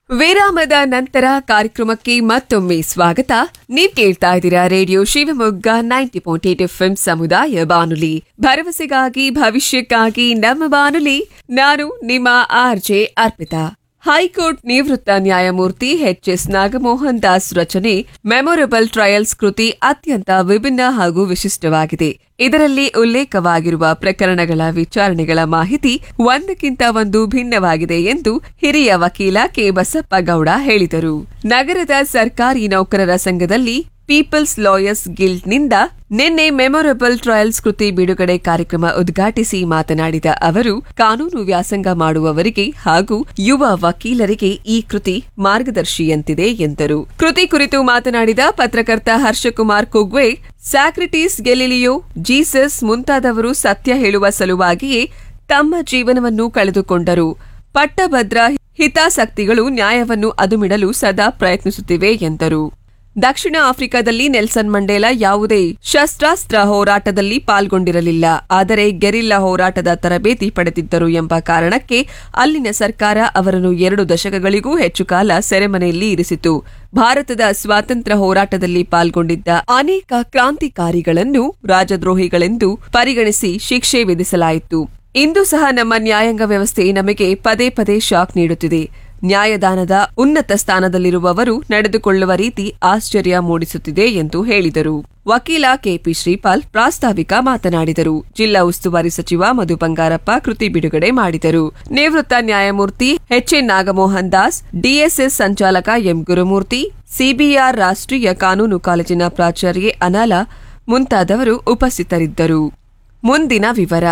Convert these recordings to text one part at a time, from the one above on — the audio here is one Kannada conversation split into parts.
ವಿರಾಮದ ನಂತರ ಕಾರ್ಯಕ್ರಮಕ್ಕೆ ಮತ್ತೊಮ್ಮೆ ಸ್ವಾಗತ ನೀವ್ ಕೇಳ್ತಾ ಇದ್ದೀರಾ radio Shivamogga ninety point eight F ಸಮುದಾಯ ಬಾನುಲಿ ಭರವಸೆಗಾಗಿ ಭವಿಷ್ಯಕ್ಕಾಗಿ ನಮ್ಮ ಬಾನುಲಿ ನಾನು ನಿಮ್ಮ ಆರ್ಜೆ ಅರ್ಪಿತಾ ಹೈಕೋರ್ಟ್ ನಿವೃತ್ತ ನ್ಯಾಯಮೂರ್ತಿ ಎಚ್ ಎಸ್ ನಾಗಮೋಹನ್ ದಾಸ್ ರಚನೆ ಮೆಮೊರಬಲ್ ಟ್ರಯಲ್ಸ್ ಕೃತಿ ಅತ್ಯಂತ ವಿಭಿನ್ನ ಹಾಗೂ ವಿಶಿಷ್ಟವಾಗಿದೆ ಇದರಲ್ಲಿ ಉಲ್ಲೇಖವಾಗಿರುವ ಪ್ರಕರಣಗಳ ವಿಚಾರಣೆಗಳ ಮಾಹಿತಿ ಒಂದಕ್ಕಿಂತ ಒಂದು ಭಿನ್ನವಾಗಿದೆ ಎಂದು ಹಿರಿಯ ವಕೀಲ ಕೆ ಬಸಪ್ಪ ಗೌಡ ಹೇಳಿದರು ನಗರದ ಸರ್ಕಾರಿ ನೌಕರರ ಸಂಘದಲ್ಲಿ ಪೀಪಲ್ಸ್ ಲಾಯರ್ಸ್ ಗಿಲ್ಡ್ನಿಂದ ನಿನ್ನೆ ಮೆಮೊರಬಲ್ ಟ್ರಯಲ್ಸ್ ಕೃತಿ ಬಿಡುಗಡೆ ಕಾರ್ಯಕ್ರಮ ಉದ್ಘಾಟಿಸಿ ಮಾತನಾಡಿದ ಅವರು ಕಾನೂನು ವ್ಯಾಸಂಗ ಮಾಡುವವರಿಗೆ ಹಾಗೂ ಯುವ ವಕೀಲರಿಗೆ ಈ ಕೃತಿ ಮಾರ್ಗದರ್ಶಿಯಂತಿದೆ ಎಂದರು ಕೃತಿ ಕುರಿತು ಮಾತನಾಡಿದ ಪತ್ರಕರ್ತ Harshakumar Kugve Socrates Galileo Jesus ಮುಂತಾದವರು ಸತ್ಯ ಹೇಳುವ ಸಲುವಾಗಿಯೇ ತಮ್ಮ ಜೀವನವನ್ನು ಕಳೆದುಕೊಂಡರು ಪಟ್ಟಭದ್ರ ಹಿತಾಸಕ್ತಿಗಳು ನ್ಯಾಯವನ್ನು ಅದುಮಿಡಲು ಸದಾ ಪ್ರಯತ್ನಿಸುತ್ತಿವೆ ಎಂದರು ದಕ್ಷಿಣ ಆಫ್ರಿಕಾದಲ್ಲಿ ನೆಲ್ಸನ್ ಮಂಡೇಲಾ ಯಾವುದೇ ಶಸ್ತ್ರಾಸ್ತ್ರ ಹೋರಾಟದಲ್ಲಿ ಪಾಲ್ಗೊಂಡಿರಲಿಲ್ಲ ಆದರೆ ಗೆರಿಲ್ಲಾ ಹೋರಾಟದ ತರಬೇತಿ ಪಡೆದಿದ್ದರು ಎಂಬ ಕಾರಣಕ್ಕೆ ಅಲ್ಲಿನ ಸರ್ಕಾರ ಅವರನ್ನು ಎರಡು ದಶಕಗಳಿಗೂ ಹೆಚ್ಚು ಕಾಲ ಸೆರೆಮನೆಯಲ್ಲಿ ಇರಿಸಿತು ಭಾರತದ ಸ್ವಾತಂತ್ರ್ಯ ಹೋರಾಟದಲ್ಲಿ ಪಾಲ್ಗೊಂಡಿದ್ದ ಅನೇಕ ಕ್ರಾಂತಿಕಾರಿಗಳನ್ನು ರಾಜದ್ರೋಹಿಗಳೆಂದು ಪರಿಗಣಿಸಿ ಶಿಕ್ಷೆ ವಿಧಿಸಲಾಯಿತು ಇಂದು ಸಹ ನಮ್ಮ ನ್ಯಾಯಾಂಗ ವ್ಯವಸ್ಥೆ ನಮಗೆ ಪದೇ ಪದೇ ಶಾಕ್ ನೀಡುತ್ತಿದೆ ನ್ಯಾಯದಾನದ ಉನ್ನತ ಸ್ಥಾನದಲ್ಲಿರುವವರು ನಡೆದುಕೊಳ್ಳುವ ರೀತಿ ಆಶ್ಚರ್ಯ ಮೂಡಿಸುತ್ತಿದೆ ಎಂದು ಹೇಳಿದರು ವಕೀಲ ಕೆಪಿ ಶ್ರೀಪಾಲ್ ಪ್ರಾಸ್ತಾವಿಕ ಮಾತನಾಡಿದರು ಜಿಲ್ಲಾ ಉಸ್ತುವಾರಿ ಸಚಿವ ಮಧು ಬಂಗಾರಪ್ಪ ಕೃತಿ ಬಿಡುಗಡೆ ಮಾಡಿದರು ನಿವೃತ್ತ ನ್ಯಾಯಮೂರ್ತಿ ಎಚ್ಎನ್ ನಾಗಮೋಹನ್ ದಾಸ್ ಡಿಎಸ್ಎಸ್ ಸಂಚಾಲಕ ಎಂ ಗುರುಮೂರ್ತಿ ಸಿಬಿಆರ್ ರಾಷ್ಟ್ರೀಯ ಕಾನೂನು ಕಾಲೇಜಿನ ಪ್ರಾಚಾರ್ಯೆ ಅನಾಲ ಮುಂತಾದವರು ಉಪಸ್ಥಿತರಿದ್ದರು ಮುಂದಿನ ವಿವರ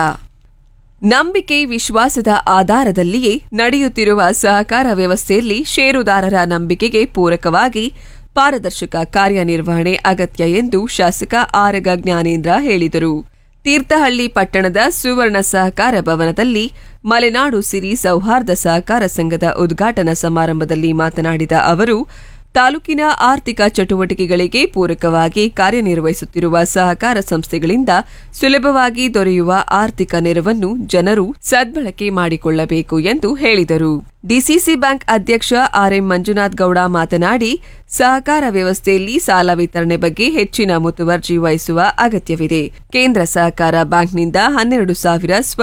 ನಂಬಿಕೆ ವಿಶ್ವಾಸದ ಆಧಾರದಲ್ಲಿಯೇ ನಡೆಯುತ್ತಿರುವ ಸಹಕಾರ ವ್ಯವಸ್ಥೆಯಲ್ಲಿ ಷೇರುದಾರರ ನಂಬಿಕೆಗೆ ಪೂರಕವಾಗಿ ಪಾರದರ್ಶಕ ಕಾರ್ಯನಿರ್ವಹಣೆ ಅಗತ್ಯ ಎಂದು ಶಾಸಕ ಆರಗ ಜ್ಞಾನೇಂದ್ರ ಹೇಳಿದರು ತೀರ್ಥಹಳ್ಳಿ ಪಟ್ಟಣದ ಸುವರ್ಣ ಸಹಕಾರ ಭವನದಲ್ಲಿ ಮಲೆನಾಡು ಸಿರಿ ಸೌಹಾರ್ದ ಸಹಕಾರ ಸಂಘದ ಉದ್ಘಾಟನಾ ಸಮಾರಂಭದಲ್ಲಿ ಮಾತನಾಡಿದ ಅವರು ತಾಲೂಕಿನ ಆರ್ಥಿಕ ಚಟುವಟಿಕೆಗಳಿಗೆ ಪೂರಕವಾಗಿ ಕಾರ್ಯನಿರ್ವಹಿಸುತ್ತಿರುವ ಸಹಕಾರ ಸಂಸ್ಥೆಗಳಿಂದ ಸುಲಭವಾಗಿ ದೊರೆಯುವ ಆರ್ಥಿಕ ನೆರವನ್ನು ಜನರು ಸದ್ಬಳಕೆ ಮಾಡಿಕೊಳ್ಳಬೇಕು ಎಂದು ಹೇಳಿದರು ಡಿಸಿಸಿ ಬ್ಯಾಂಕ್ ಅಧ್ಯಕ್ಷ ಆರ್ಎಂ ಮಂಜುನಾಥ್ ಗೌಡ ಮಾತನಾಡಿ ಸಹಕಾರ ವ್ಯವಸ್ಥೆಯಲ್ಲಿ ಸಾಲ ವಿತರಣೆ ಬಗ್ಗೆ ಹೆಚ್ಚಿನ ಮುತುವರ್ಜಿ ವಹಿಸುವ ಅಗತ್ಯವಿದೆ ಕೇಂದ್ರ ಸಹಕಾರ ಬ್ಯಾಂಕ್ನಿಂದ ಹನ್ನೆರಡು ಸಾವಿರ